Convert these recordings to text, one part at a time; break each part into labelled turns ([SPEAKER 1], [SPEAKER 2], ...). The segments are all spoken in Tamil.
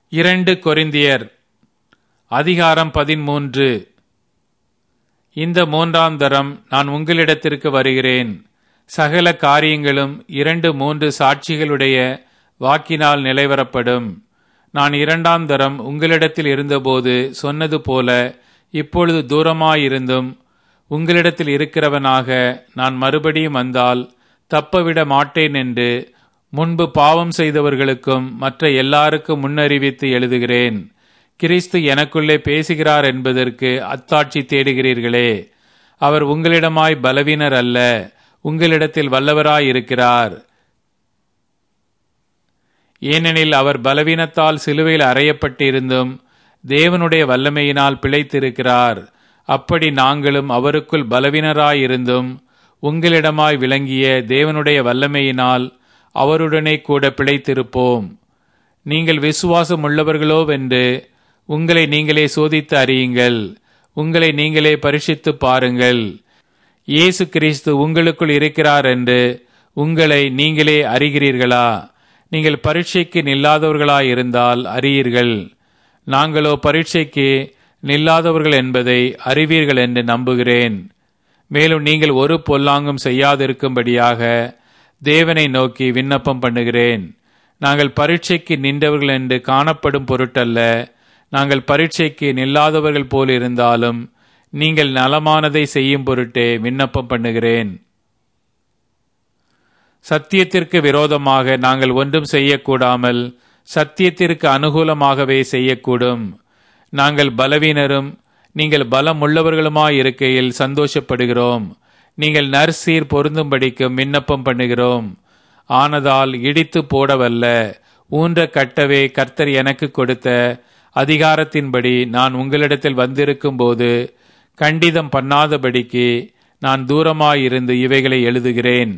[SPEAKER 1] இரண்டு கொரிந்தியர் அதிகாரம் பதிமூன்று இந்த மூன்றாம் தரம் நான் உங்களிடத்திற்கு வருகிறேன் சகல காரியங்களும் இரண்டு மூன்று சாட்சிகளுடைய வாக்கினால் நிலைவரப்படும் நான் இரண்டாம் தரம் உங்களிடத்தில் இருந்தபோது சொன்னது போல இப்பொழுது தூரமாயிருந்தும் உங்களிடத்தில் இருக்கிறவனாக நான் மறுபடியும் வந்தால் தப்பவிட மாட்டேன் என்று முன்பு பாவம் செய்தவர்களுக்கும் மற்ற எல்லாருக்கும் முன்னறிவித்து எழுதுகிறேன் கிறிஸ்து எனக்குள்ளே பேசுகிறார் என்பதற்கு அத்தாட்சி தேடுகிறீர்களே அவர் உங்களிடமாய் பலவீனர் அல்ல உங்களிடத்தில் வல்லவராய் இருக்கிறார் ஏனெனில் அவர் பலவீனத்தால் சிலுவையில் அறையப்பட்டிருந்தும் தேவனுடைய வல்லமையினால் பிழைத்திருக்கிறார் அப்படி நாங்களும் அவருக்குள் பலவீனராயிருந்தும் உங்களிடமாய் விளங்கிய தேவனுடைய வல்லமையினால் அவருடனே கூட பிழைத்திருப்போம் நீங்கள் விசுவாசம் உள்ளவர்களோவென்று உங்களை நீங்களே சோதித்து அறியுங்கள் உங்களை நீங்களே பரிசித்து பாருங்கள் இயேசு கிறிஸ்து உங்களுக்குள் இருக்கிறார் என்று உங்களை நீங்களே அறிகிறீர்களா நீங்கள் பரீட்சைக்கு நில்லாதவர்களாயிருந்தால் அறியீர்கள் நாங்களோ பரீட்சைக்கு நில்லாதவர்கள் என்பதை அறிவீர்கள் என்று நம்புகிறேன் மேலும் நீங்கள் ஒரு பொல்லாங்கும் செய்யாதிருக்கும்படியாக தேவனை நோக்கி விண்ணப்பம் பண்ணுகிறேன் நாங்கள் பரீட்சைக்கு நின்றவர்கள் என்று காணப்படும் பொருட்டல்ல நாங்கள் பரீட்சைக்கு நில்லாதவர்கள் போல் இருந்தாலும் நீங்கள் நலமானதை செய்யும் பொருட்டே விண்ணப்பம் பண்ணுகிறேன் சத்தியத்திற்கு விரோதமாக நாங்கள் ஒன்றும் செய்யக்கூடாமல் சத்தியத்திற்கு அனுகூலமாகவே செய்யக்கூடும் நாங்கள் பலவீனரும் நீங்கள் பலம் உள்ளவர்களுமாய் இருக்கையில் சந்தோஷப்படுகிறோம் நீங்கள் நற்சீர் பொருந்தும்படிக்கும் விண்ணப்பம் பண்ணுகிறோம் ஆனதால் இடித்து போடவல்ல ஊன்ற கட்டவே கர்த்தர் எனக்கு கொடுத்த அதிகாரத்தின்படி நான் உங்களிடத்தில் வந்திருக்கும் போது கண்டிதம் பண்ணாதபடிக்கு நான் தூரமாயிருந்து இவைகளை எழுதுகிறேன்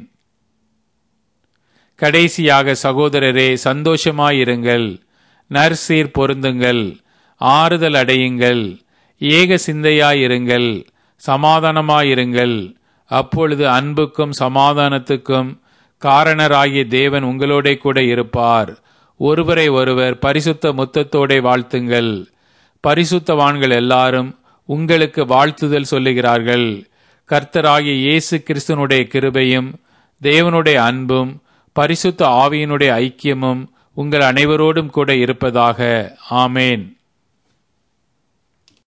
[SPEAKER 1] கடைசியாக சகோதரரே சந்தோஷமாயிருங்கள் நற்சீர் பொருந்துங்கள் ஆறுதல் அடையுங்கள் ஏக சிந்தையாயிருங்கள் சமாதானமாயிருங்கள் அப்பொழுது அன்புக்கும் சமாதானத்துக்கும் காரணராகிய தேவன் உங்களோட கூட இருப்பார் ஒருவரை ஒருவர் பரிசுத்த முத்தத்தோட வாழ்த்துங்கள் பரிசுத்தவான்கள் எல்லாரும் உங்களுக்கு வாழ்த்துதல் சொல்லுகிறார்கள் கர்த்தராகிய இயேசு கிறிஸ்தனுடைய கிருபையும் தேவனுடைய அன்பும் பரிசுத்த ஆவியினுடைய ஐக்கியமும் உங்கள் அனைவரோடும் கூட இருப்பதாக ஆமேன்